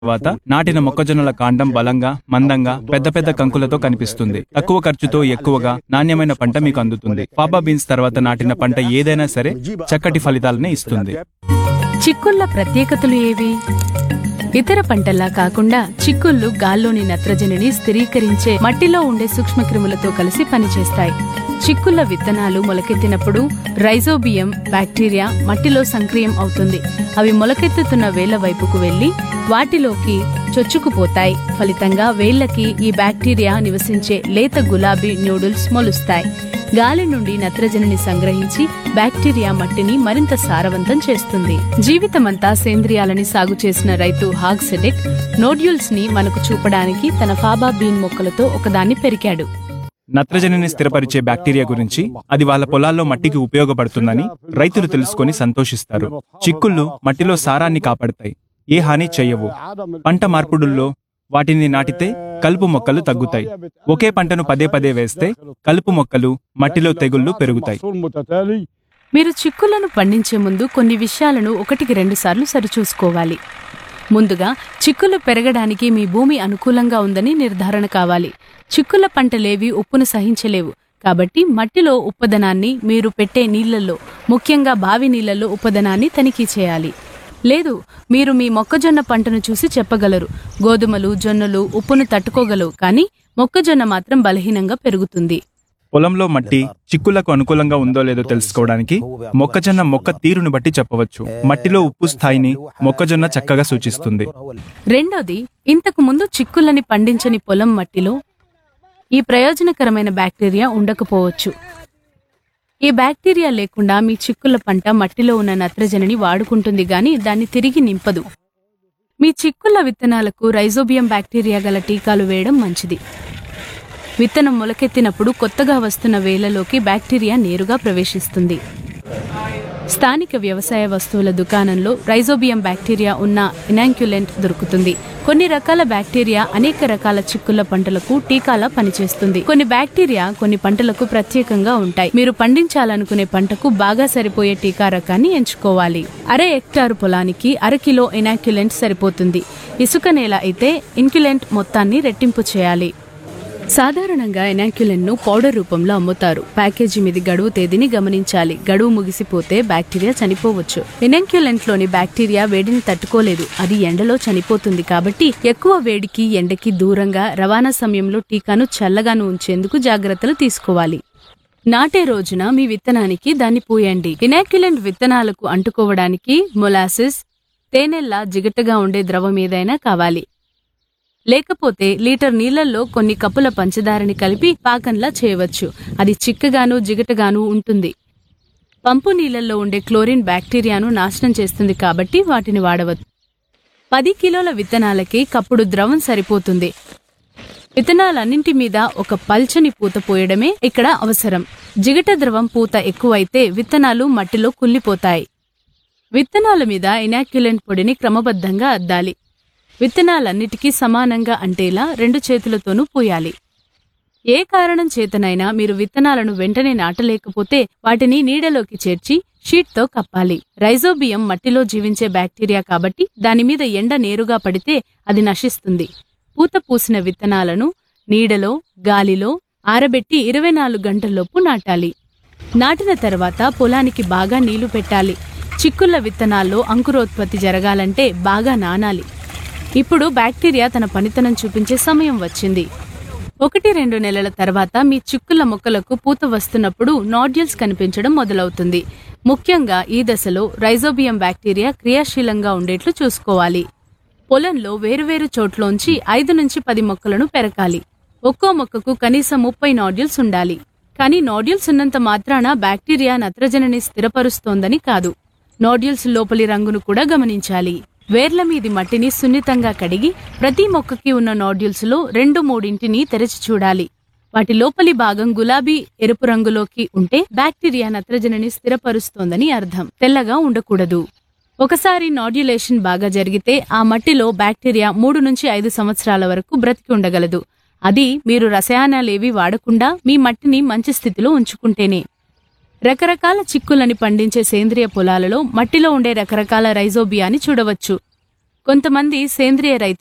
తర్వాత నాటిన మొక్కజొన్నల కాండం బలంగా మందంగా పెద్ద పెద్ద కంకులతో కనిపిస్తుంది తక్కువ ఖర్చుతో ఎక్కువగా నాణ్యమైన పంట మీకు అందుతుంది ఫాబా బీన్స్ తర్వాత నాటిన పంట ఏదైనా సరే చక్కటి ఫలితాలనే ఇస్తుంది చిక్కుళ్ళ ప్రత్యేకతలు ఏవి ఇతర పంటల్లా కాకుండా చిక్కుళ్ళు గాల్లోని నత్రజనిని స్థిరీకరించే మట్టిలో ఉండే సూక్ష్మక్రిములతో కలిసి పనిచేస్తాయి చిక్కుళ్ళ విత్తనాలు మొలకెత్తినప్పుడు రైజోబియం బ్యాక్టీరియా మట్టిలో సంక్రియం అవుతుంది అవి మొలకెత్తుతున్న వేళ్ల వైపుకు వెళ్లి వాటిలోకి చొచ్చుకుపోతాయి ఫలితంగా వేళ్లకి ఈ బ్యాక్టీరియా నివసించే లేత గులాబీ న్యూడిల్స్ మొలుస్తాయి గాలి నుండి నత్రజనిని సంగ్రహించి బ్యాక్టీరియా మట్టిని మరింత సారవంతం చేస్తుంది జీవితమంతా సేంద్రియాలని సాగు చేసిన రైతు హాగ్సెడెక్ నోడ్యూల్స్ ని మనకు చూపడానికి తన ఫాబా బీన్ మొక్కలతో ఒకదాన్ని పెరికాడు నత్రజనిని స్థిరపరిచే బ్యాక్టీరియా గురించి అది వాళ్ళ పొలాల్లో మట్టికి ఉపయోగపడుతుందని రైతులు తెలుసుకొని సంతోషిస్తారు చిక్కుళ్ళు మట్టిలో సారాన్ని కాపాడతాయి ఏ హాని చెయ్యవు పంట మార్పుడుల్లో వాటిని నాటితే కలుపు మొక్కలు తగ్గుతాయి ఒకే పంటను పదే పదే వేస్తే కలుపు మొక్కలు మట్టిలో తెగుళ్లు పెరుగుతాయి మీరు చిక్కులను పండించే ముందు కొన్ని విషయాలను ఒకటికి రెండు సార్లు సరిచూసుకోవాలి ముందుగా చిక్కులు పెరగడానికి మీ భూమి అనుకూలంగా ఉందని నిర్ధారణ కావాలి చిక్కుల పంటలేవి ఉప్పును సహించలేవు కాబట్టి మట్టిలో ఉప్పదనాన్ని మీరు పెట్టే నీళ్లలో ముఖ్యంగా బావి నీళ్లలో ఉప్పదనాన్ని తనిఖీ చేయాలి లేదు మీరు మీ మొక్కజొన్న పంటను చూసి చెప్పగలరు గోధుమలు జొన్నలు ఉప్పును తట్టుకోగలవు కానీ మొక్కజొన్న మాత్రం బలహీనంగా పెరుగుతుంది పొలంలో మట్టి చిక్కులకు అనుకూలంగా ఉందో లేదో తెలుసుకోవడానికి మొక్కజొన్న మొక్క తీరును బట్టి చెప్పవచ్చు మట్టిలో ఉప్పు స్థాయిని మొక్కజొన్న చక్కగా సూచిస్తుంది రెండోది ఇంతకు ముందు చిక్కులని పండించని పొలం మట్టిలో ఈ ప్రయోజనకరమైన బ్యాక్టీరియా ఉండకపోవచ్చు ఈ బ్యాక్టీరియా లేకుండా మీ చిక్కుల పంట మట్టిలో ఉన్న నత్రజనిని వాడుకుంటుంది గాని దాన్ని తిరిగి నింపదు మీ చిక్కుల విత్తనాలకు రైజోబియం బ్యాక్టీరియా గల టీకాలు వేయడం మంచిది విత్తనం మొలకెత్తినప్పుడు కొత్తగా వస్తున్న వేళ్లలోకి బ్యాక్టీరియా నేరుగా ప్రవేశిస్తుంది స్థానిక వ్యవసాయ వస్తువుల దుకాణంలో రైజోబియం బ్యాక్టీరియా ఉన్న ఇనాంక్యులెంట్ దొరుకుతుంది కొన్ని రకాల బ్యాక్టీరియా అనేక రకాల చిక్కుళ్ళ పంటలకు టీకాలా పనిచేస్తుంది కొన్ని బ్యాక్టీరియా కొన్ని పంటలకు ప్రత్యేకంగా ఉంటాయి మీరు పండించాలనుకునే పంటకు బాగా సరిపోయే టీకా రకాన్ని ఎంచుకోవాలి అర హెక్టారు పొలానికి అర కిలో ఇనాక్యులెంట్ సరిపోతుంది ఇసుక నేల అయితే ఇన్క్యులెంట్ మొత్తాన్ని రెట్టింపు చేయాలి సాధారణంగా ఎనాక్యులెన్ ను పౌడర్ రూపంలో అమ్ముతారు ప్యాకేజీ మీది గడువు తేదీని గమనించాలి గడువు ముగిసిపోతే బ్యాక్టీరియా చనిపోవచ్చు ఎనాక్యులెంట్ లోని బ్యాక్టీరియా వేడిని తట్టుకోలేదు అది ఎండలో చనిపోతుంది కాబట్టి ఎక్కువ వేడికి ఎండకి దూరంగా రవాణా సమయంలో టీకాను చల్లగాను ఉంచేందుకు జాగ్రత్తలు తీసుకోవాలి నాటే రోజున మీ విత్తనానికి దాన్ని పూయండి ఇనాక్యులెంట్ విత్తనాలకు అంటుకోవడానికి మొలాసిస్ తేనెల్లా జిగటగా ఉండే ద్రవం ఏదైనా కావాలి లేకపోతే లీటర్ నీళ్లలో కొన్ని కప్పుల పంచదారని కలిపి పాకంలా చేయవచ్చు అది చిక్కగాను జిగటగాను ఉంటుంది పంపు నీళ్లలో ఉండే క్లోరిన్ బ్యాక్టీరియాను నాశనం చేస్తుంది కాబట్టి వాటిని వాడవచ్చు పది కిలోల విత్తనాలకి కప్పుడు ద్రవం సరిపోతుంది విత్తనాలన్నింటి మీద ఒక పల్చని పూత పోయడమే ఇక్కడ అవసరం జిగట ద్రవం పూత ఎక్కువైతే విత్తనాలు మట్టిలో కుళ్ళిపోతాయి విత్తనాల మీద ఇనాక్యులెంట్ పొడిని క్రమబద్ధంగా అద్దాలి విత్తనాలన్నిటికీ సమానంగా అంటేలా రెండు చేతులతోనూ పూయాలి ఏ కారణం చేతనైనా మీరు విత్తనాలను వెంటనే నాటలేకపోతే వాటిని నీడలోకి చేర్చి షీట్తో కప్పాలి రైజోబియం మట్టిలో జీవించే బ్యాక్టీరియా కాబట్టి దాని మీద ఎండ నేరుగా పడితే అది నశిస్తుంది పూత పూసిన విత్తనాలను నీడలో గాలిలో ఆరబెట్టి ఇరవై నాలుగు గంటల్లోపు నాటాలి నాటిన తర్వాత పొలానికి బాగా నీళ్లు పెట్టాలి చిక్కుళ్ళ విత్తనాల్లో అంకురోత్పత్తి జరగాలంటే బాగా నానాలి ఇప్పుడు బ్యాక్టీరియా తన పనితనం చూపించే సమయం వచ్చింది ఒకటి రెండు నెలల తర్వాత మీ చిక్కుళ్ళ మొక్కలకు పూత వస్తున్నప్పుడు నాడ్యూల్స్ కనిపించడం మొదలవుతుంది ముఖ్యంగా ఈ దశలో రైజోబియం బ్యాక్టీరియా క్రియాశీలంగా ఉండేట్లు చూసుకోవాలి పొలంలో వేరువేరు చోట్లోంచి ఐదు నుంచి పది మొక్కలను పెరకాలి ఒక్కో మొక్కకు కనీసం ముప్పై నాడ్యూల్స్ ఉండాలి కానీ నాడ్యూల్స్ ఉన్నంత మాత్రాన బ్యాక్టీరియా నత్రజనిని స్థిరపరుస్తోందని కాదు నాడ్యూల్స్ లోపలి రంగును కూడా గమనించాలి వేర్ల మీది మట్టిని సున్నితంగా కడిగి ప్రతి మొక్కకి ఉన్న నాడ్యూల్స్ లో రెండు మూడింటిని తెరచి చూడాలి వాటి లోపలి భాగం గులాబీ ఎరుపు రంగులోకి ఉంటే బ్యాక్టీరియా నత్రజనిని స్థిరపరుస్తోందని అర్థం తెల్లగా ఉండకూడదు ఒకసారి నాడ్యులేషన్ బాగా జరిగితే ఆ మట్టిలో బ్యాక్టీరియా మూడు నుంచి ఐదు సంవత్సరాల వరకు బ్రతికి ఉండగలదు అది మీరు రసాయనాలేవి వాడకుండా మీ మట్టిని మంచి స్థితిలో ఉంచుకుంటేనే రకరకాల చిక్కులని పండించే సేంద్రియ పొలాలలో మట్టిలో ఉండే రకరకాల రైజోబియాని చూడవచ్చు కొంతమంది సేంద్రియ రైతులు